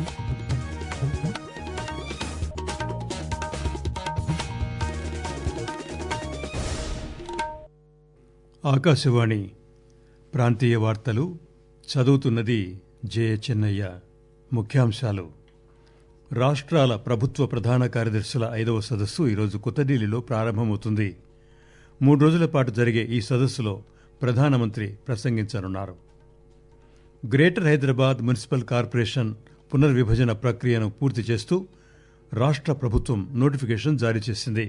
ఆకాశవాణి ప్రాంతీయ వార్తలు చదువుతున్నది జే చెన్నయ్య ముఖ్యాంశాలు రాష్ట్రాల ప్రభుత్వ ప్రధాన కార్యదర్శుల ఐదవ సదస్సు ఈరోజు కొత్త ఢిల్లీలో ప్రారంభమవుతుంది మూడు రోజుల పాటు జరిగే ఈ సదస్సులో ప్రధానమంత్రి ప్రసంగించనున్నారు గ్రేటర్ హైదరాబాద్ మున్సిపల్ కార్పొరేషన్ పునర్విభజన ప్రక్రియను పూర్తి చేస్తూ రాష్ట్ర ప్రభుత్వం నోటిఫికేషన్ జారీ చేసింది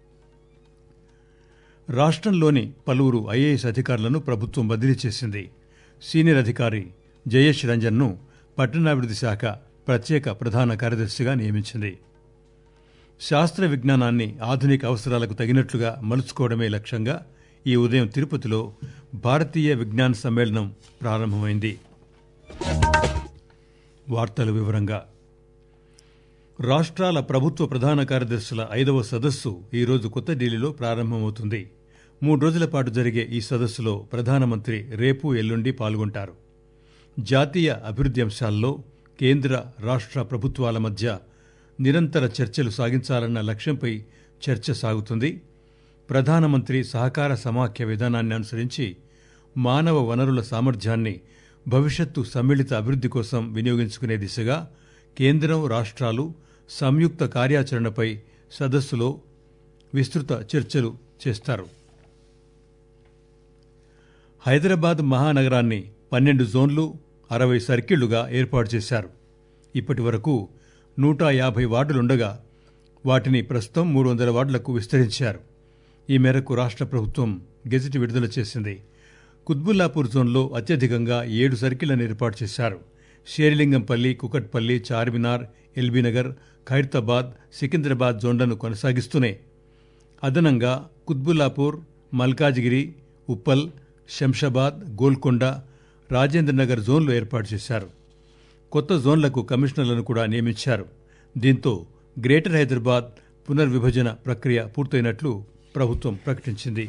రాష్ట్రంలోని పలువురు ఐఏఎస్ అధికారులను ప్రభుత్వం బదిలీ చేసింది సీనియర్ అధికారి జయేష్ రంజన్ను పట్టణాభివృద్ధి శాఖ ప్రత్యేక ప్రధాన కార్యదర్శిగా నియమించింది శాస్త్ర విజ్ఞానాన్ని ఆధునిక అవసరాలకు తగినట్లుగా మలుచుకోవడమే లక్ష్యంగా ఈ ఉదయం తిరుపతిలో భారతీయ విజ్ఞాన సమ్మేళనం ప్రారంభమైంది వార్తల వివరంగా రాష్ట్రాల ప్రభుత్వ ప్రధాన కార్యదర్శుల ఐదవ సదస్సు ఈరోజు కొత్త ఢిల్లీలో ప్రారంభమవుతుంది మూడు రోజుల పాటు జరిగే ఈ సదస్సులో ప్రధానమంత్రి రేపు ఎల్లుండి పాల్గొంటారు జాతీయ అభివృద్ధి అంశాల్లో కేంద్ర రాష్ట్ర ప్రభుత్వాల మధ్య నిరంతర చర్చలు సాగించాలన్న లక్ష్యంపై చర్చ సాగుతుంది ప్రధానమంత్రి సహకార సమాఖ్య విధానాన్ని అనుసరించి మానవ వనరుల సామర్థ్యాన్ని భవిష్యత్తు సమ్మిళిత అభివృద్ధి కోసం వినియోగించుకునే దిశగా కేంద్రం రాష్ట్రాలు సంయుక్త కార్యాచరణపై సదస్సులో విస్తృత చర్చలు చేస్తారు హైదరాబాద్ మహానగరాన్ని పన్నెండు జోన్లు అరవై సర్కిళ్లుగా ఏర్పాటు చేశారు ఇప్పటి వరకు నూట యాభై వార్డులుండగా వాటిని ప్రస్తుతం మూడు వందల వార్డులకు విస్తరించారు ఈ మేరకు రాష్ట్ర ప్రభుత్వం గెజిట్ విడుదల చేసింది కుత్బుల్లాపూర్ జోన్లో అత్యధికంగా ఏడు సర్కిళ్లను ఏర్పాటు చేశారు షేరిలింగంపల్లి కుకట్పల్లి చార్మినార్ ఎల్బీనగర్ ఖైరతాబాద్ సికింద్రాబాద్ జోన్లను కొనసాగిస్తూనే అదనంగా కుత్బుల్లాపూర్ మల్కాజ్గిరి ఉప్పల్ శంషాబాద్ గోల్కొండ రాజేంద్రనగర్ జోన్లు ఏర్పాటు చేశారు కొత్త జోన్లకు కమిషనర్లను కూడా నియమించారు దీంతో గ్రేటర్ హైదరాబాద్ పునర్విభజన ప్రక్రియ పూర్తయినట్లు ప్రభుత్వం ప్రకటించింది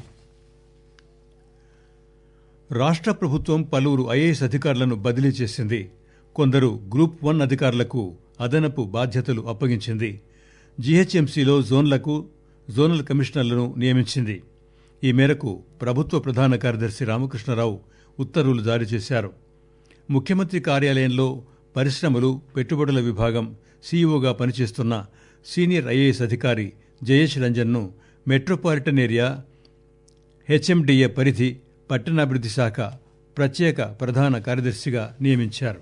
రాష్ట్ర ప్రభుత్వం పలువురు ఐఏఎస్ అధికారులను బదిలీ చేసింది కొందరు గ్రూప్ వన్ అధికారులకు అదనపు బాధ్యతలు అప్పగించింది జీహెచ్ఎంసీలో జోన్లకు జోనల్ కమిషనర్లను నియమించింది ఈ మేరకు ప్రభుత్వ ప్రధాన కార్యదర్శి రామకృష్ణరావు ఉత్తర్వులు జారీ చేశారు ముఖ్యమంత్రి కార్యాలయంలో పరిశ్రమలు పెట్టుబడుల విభాగం సీఈఓగా పనిచేస్తున్న సీనియర్ ఐఏఎస్ అధికారి జయేష్ రంజన్ను మెట్రోపాలిటన్ ఏరియా హెచ్ఎండిఏ పరిధి పట్టణాభివృద్ధి శాఖ ప్రత్యేక ప్రధాన కార్యదర్శిగా నియమించారు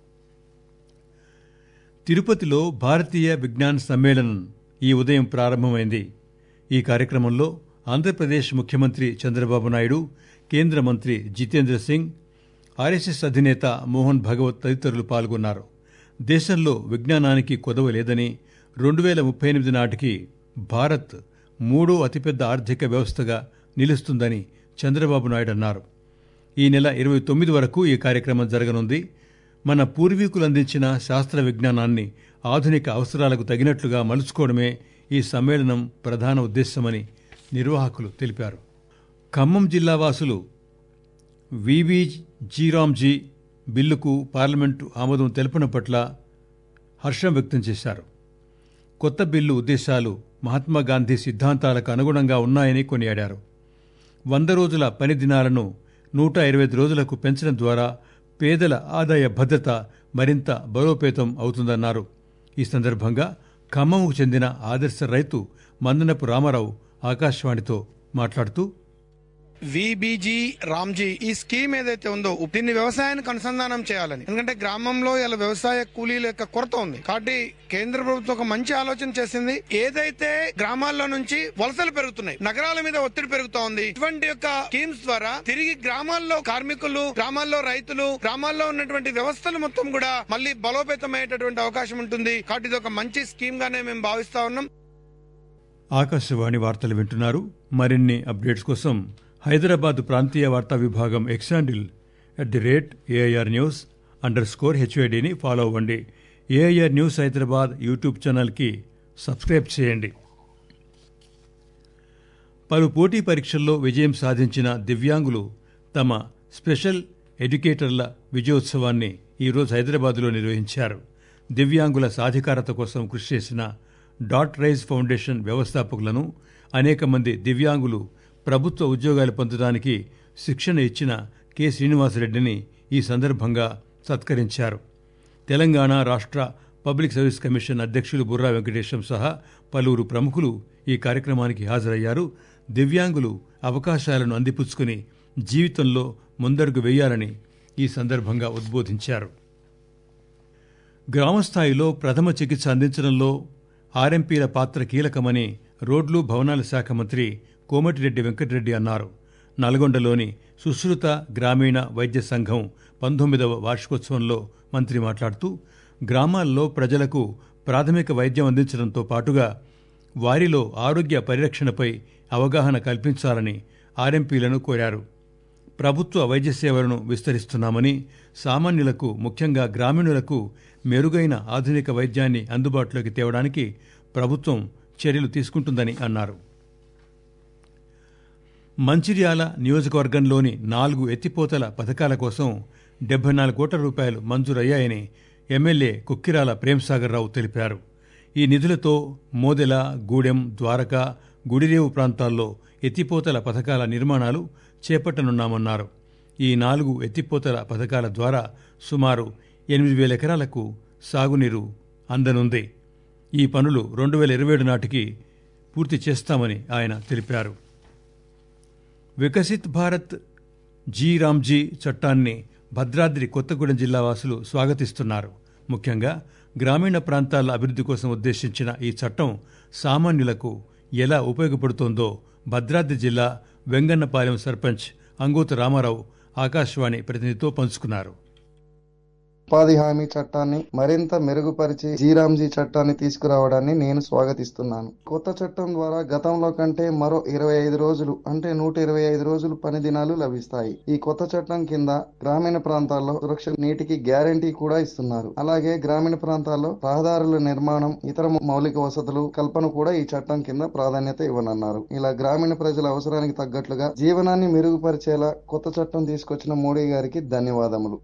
తిరుపతిలో భారతీయ విజ్ఞాన సమ్మేళనం ఈ ఉదయం ప్రారంభమైంది ఈ కార్యక్రమంలో ఆంధ్రప్రదేశ్ ముఖ్యమంత్రి చంద్రబాబు నాయుడు కేంద్ర మంత్రి జితేంద్ర సింగ్ ఆర్ఎస్ఎస్ అధినేత మోహన్ భగవత్ తదితరులు పాల్గొన్నారు దేశంలో విజ్ఞానానికి కొదవ లేదని రెండు వేల ముప్పై ఎనిమిది నాటికి భారత్ మూడో అతిపెద్ద ఆర్థిక వ్యవస్థగా నిలుస్తుందని చంద్రబాబు నాయుడు అన్నారు ఈ నెల ఇరవై తొమ్మిది వరకు ఈ కార్యక్రమం జరగనుంది మన పూర్వీకులు అందించిన శాస్త్ర విజ్ఞానాన్ని ఆధునిక అవసరాలకు తగినట్లుగా మలుచుకోవడమే ఈ సమ్మేళనం ప్రధాన ఉద్దేశమని నిర్వాహకులు తెలిపారు ఖమ్మం జిల్లా వాసులు వివి జీరామ్జీ బిల్లుకు పార్లమెంటు ఆమోదం తెలపడం పట్ల హర్షం వ్యక్తం చేశారు కొత్త బిల్లు ఉద్దేశాలు మహాత్మాగాంధీ సిద్ధాంతాలకు అనుగుణంగా ఉన్నాయని కొనియాడారు వంద రోజుల పని దినాలను నూట ఇరవై ఐదు రోజులకు పెంచడం ద్వారా పేదల ఆదాయ భద్రత మరింత బలోపేతం అవుతుందన్నారు ఈ సందర్భంగా ఖమ్మంకు చెందిన ఆదర్శ రైతు మందనపు రామారావు ఆకాశవాణితో మాట్లాడుతూ విబిజి రామ్జీ ఈ స్కీమ్ ఏదైతే ఉందో దీన్ని వ్యవసాయానికి అనుసంధానం చేయాలని ఎందుకంటే గ్రామంలో ఇలా వ్యవసాయ కూలీల యొక్క కొరత ఉంది కాబట్టి కేంద్ర ప్రభుత్వం ఒక మంచి ఆలోచన చేసింది ఏదైతే గ్రామాల్లో నుంచి వలసలు పెరుగుతున్నాయి నగరాల మీద ఒత్తిడి పెరుగుతా ఉంది ఇటువంటి యొక్క స్కీమ్స్ ద్వారా తిరిగి గ్రామాల్లో కార్మికులు గ్రామాల్లో రైతులు గ్రామాల్లో ఉన్నటువంటి వ్యవస్థలు మొత్తం కూడా మళ్ళీ బలోపేతమయ్యేటటువంటి అవకాశం ఉంటుంది కాబట్టి ఇది ఒక మంచి స్కీమ్ గానే మేము భావిస్తా ఉన్నాం ఆకాశవాణి వార్తలు వింటున్నారు మరిన్ని అప్డేట్స్ కోసం హైదరాబాద్ ప్రాంతీయ వార్తా విభాగం X handle at the rate AIR news under score హెచ్ఐడిని ఫాలో అవ్వండి ఏఐఆర్ న్యూస్ హైదరాబాద్ యూట్యూబ్ ఛానల్కి సబ్స్క్రైబ్ చేయండి పలు పోటీ పరీక్షల్లో విజయం సాధించిన దివ్యాంగులు తమ స్పెషల్ ఎడ్యుకేటర్ల విజయోత్సవాన్ని ఈరోజు హైదరాబాద్లో నిర్వహించారు దివ్యాంగుల సాధికారత కోసం కృషి చేసిన డాట్ రైజ్ ఫౌండేషన్ వ్యవస్థాపకులను అనేక మంది దివ్యాంగులు ప్రభుత్వ ఉద్యోగాలు పొందడానికి శిక్షణ ఇచ్చిన కె శ్రీనివాసరెడ్డిని ఈ సందర్భంగా సత్కరించారు తెలంగాణ రాష్ట్ర పబ్లిక్ సర్వీస్ కమిషన్ అధ్యక్షులు బుర్రా వెంకటేశం సహా పలువురు ప్రముఖులు ఈ కార్యక్రమానికి హాజరయ్యారు దివ్యాంగులు అవకాశాలను అందిపుచ్చుకుని జీవితంలో ముందడుగు వేయాలని ఈ సందర్భంగా ఉద్బోధించారు గ్రామస్థాయిలో ప్రథమ చికిత్స అందించడంలో ఆర్ఎంపీల పాత్ర కీలకమని రోడ్లు భవనాల శాఖ మంత్రి కోమటిరెడ్డి వెంకటరెడ్డి అన్నారు నల్గొండలోని సుశ్రుత గ్రామీణ వైద్య సంఘం పంతొమ్మిదవ వార్షికోత్సవంలో మంత్రి మాట్లాడుతూ గ్రామాల్లో ప్రజలకు ప్రాథమిక వైద్యం అందించడంతో పాటుగా వారిలో ఆరోగ్య పరిరక్షణపై అవగాహన కల్పించాలని ఆర్ఎంపీలను కోరారు ప్రభుత్వ వైద్య సేవలను విస్తరిస్తున్నామని సామాన్యులకు ముఖ్యంగా గ్రామీణులకు మెరుగైన ఆధునిక వైద్యాన్ని అందుబాటులోకి తేవడానికి ప్రభుత్వం చర్యలు తీసుకుంటుందని అన్నారు మంచిర్యాల నియోజకవర్గంలోని నాలుగు ఎత్తిపోతల పథకాల కోసం డెబ్బై నాలుగు కోట్ల రూపాయలు మంజూరయ్యాయని ఎమ్మెల్యే కుక్కిరాల ప్రేమ్సాగర్ తెలిపారు ఈ నిధులతో మోదెల గూడెం ద్వారకా గుడిరేవు ప్రాంతాల్లో ఎత్తిపోతల పథకాల నిర్మాణాలు చేపట్టనున్నామన్నారు ఈ నాలుగు ఎత్తిపోతల పథకాల ద్వారా సుమారు ఎనిమిది వేల ఎకరాలకు సాగునీరు అందనుంది ఈ పనులు రెండు వేల ఇరవై ఏడు నాటికి పూర్తి చేస్తామని ఆయన తెలిపారు వికసిత్ భారత్ జీ రామ్జీ చట్టాన్ని భద్రాద్రి కొత్తగూడెం జిల్లా వాసులు స్వాగతిస్తున్నారు ముఖ్యంగా గ్రామీణ ప్రాంతాల అభివృద్ధి కోసం ఉద్దేశించిన ఈ చట్టం సామాన్యులకు ఎలా ఉపయోగపడుతోందో భద్రాద్రి జిల్లా వెంగన్నపాలెం సర్పంచ్ అంగూత రామారావు ఆకాశవాణి ప్రతినిధితో పంచుకున్నారు ఉపాధి హామీ చట్టాన్ని మరింత మెరుగుపరిచి జీరాంజీ చట్టాన్ని తీసుకురావడాన్ని నేను స్వాగతిస్తున్నాను కొత్త చట్టం ద్వారా గతంలో కంటే మరో ఇరవై ఐదు రోజులు అంటే నూట ఇరవై ఐదు రోజులు పని దినాలు లభిస్తాయి ఈ కొత్త చట్టం కింద గ్రామీణ ప్రాంతాల్లో సురక్ష నీటికి గ్యారంటీ కూడా ఇస్తున్నారు అలాగే గ్రామీణ ప్రాంతాల్లో రహదారుల నిర్మాణం ఇతర మౌలిక వసతులు కల్పన కూడా ఈ చట్టం కింద ప్రాధాన్యత ఇవ్వనున్నారు ఇలా గ్రామీణ ప్రజల అవసరానికి తగ్గట్లుగా జీవనాన్ని మెరుగుపరిచేలా కొత్త చట్టం తీసుకొచ్చిన మోడీ గారికి ధన్యవాదములు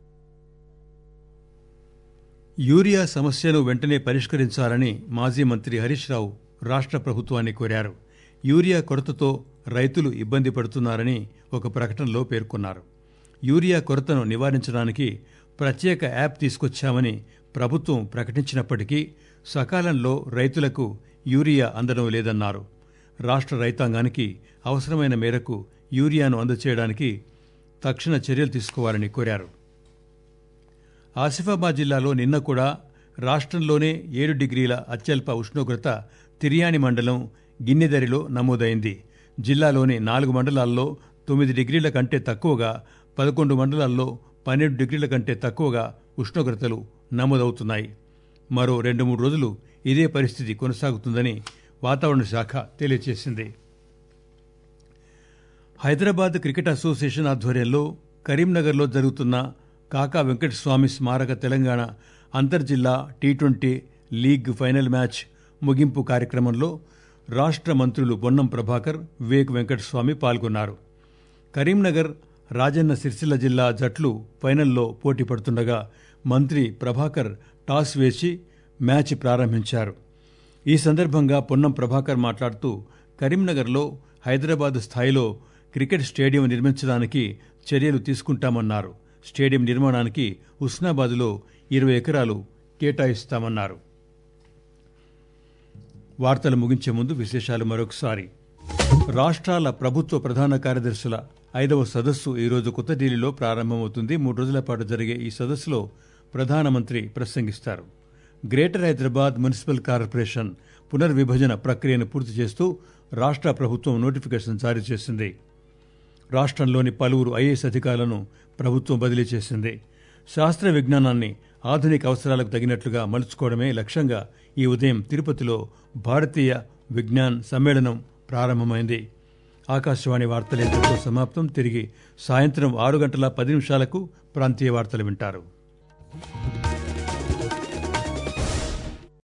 యూరియా సమస్యను వెంటనే పరిష్కరించాలని మాజీ మంత్రి హరీష్ రావు రాష్ట్ర ప్రభుత్వాన్ని కోరారు యూరియా కొరతతో రైతులు ఇబ్బంది పడుతున్నారని ఒక ప్రకటనలో పేర్కొన్నారు యూరియా కొరతను నివారించడానికి ప్రత్యేక యాప్ తీసుకొచ్చామని ప్రభుత్వం ప్రకటించినప్పటికీ సకాలంలో రైతులకు యూరియా అందడం లేదన్నారు రాష్ట్ర రైతాంగానికి అవసరమైన మేరకు యూరియాను అందచేయడానికి తక్షణ చర్యలు తీసుకోవాలని కోరారు ఆసిఫాబాద్ జిల్లాలో నిన్న కూడా రాష్ట్రంలోనే ఏడు డిగ్రీల అత్యల్ప ఉష్ణోగ్రత తిర్యాని మండలం గిన్నెదరిలో నమోదైంది జిల్లాలోని నాలుగు మండలాల్లో తొమ్మిది డిగ్రీల కంటే తక్కువగా పదకొండు మండలాల్లో పన్నెండు డిగ్రీల కంటే తక్కువగా ఉష్ణోగ్రతలు నమోదవుతున్నాయి మరో రెండు మూడు రోజులు ఇదే పరిస్థితి కొనసాగుతుందని వాతావరణ శాఖ తెలియజేసింది హైదరాబాద్ క్రికెట్ అసోసియేషన్ ఆధ్వర్యంలో కరీంనగర్లో జరుగుతున్న కాకా వెంకటస్వామి స్మారక తెలంగాణ అంతర్జిల్లా T twenty league final match ముగింపు కార్యక్రమంలో రాష్ట్ర మంత్రులు పొన్నం ప్రభాకర్ వివేక్ వెంకటస్వామి పాల్గొన్నారు కరీంనగర్ రాజన్న సిరిసిల్ల జిల్లా జట్లు ఫైనల్లో పోటీ పడుతుండగా మంత్రి ప్రభాకర్ టాస్ వేసి మ్యాచ్ ప్రారంభించారు ఈ సందర్భంగా పొన్నం ప్రభాకర్ మాట్లాడుతూ కరీంనగర్లో హైదరాబాద్ స్థాయిలో క్రికెట్ స్టేడియం నిర్మించడానికి చర్యలు తీసుకుంటామన్నారు స్టేడియం నిర్మాణానికి హుస్నాబాద్లో ఇరవై ఎకరాలు కేటాయిస్తామన్నారు వార్తలు ముగించే ముందు విశేషాలు మరొకసారి రాష్ట్రాల ప్రభుత్వ ప్రధాన కార్యదర్శుల ఐదవ సదస్సు ఈరోజు కొత్త ఢిల్లీలో ప్రారంభమవుతుంది మూడు రోజుల పాటు జరిగే ఈ సదస్సులో ప్రధానమంత్రి ప్రసంగిస్తారు గ్రేటర్ హైదరాబాద్ మున్సిపల్ కార్పొరేషన్ పునర్విభజన ప్రక్రియను పూర్తి చేస్తూ రాష్ట్ర ప్రభుత్వం నోటిఫికేషన్ జారీ చేసింది రాష్ట్రంలోని పలువురు ఐఏఎస్ అధికారులను ప్రభుత్వం బదిలీ చేసింది శాస్త్ర విజ్ఞానాన్ని ఆధునిక అవసరాలకు తగినట్లుగా మలుచుకోవడమే లక్ష్యంగా ఈ ఉదయం తిరుపతిలో భారతీయ విజ్ఞాన్ సమ్మేళనం ప్రారంభమైంది ఆకాశవాణి వార్తలు ఇంతటితో సమాప్తం తిరిగి సాయంత్రం ఆరు గంటల పది నిమిషాలకు ప్రాంతీయ వార్తలు వింటారు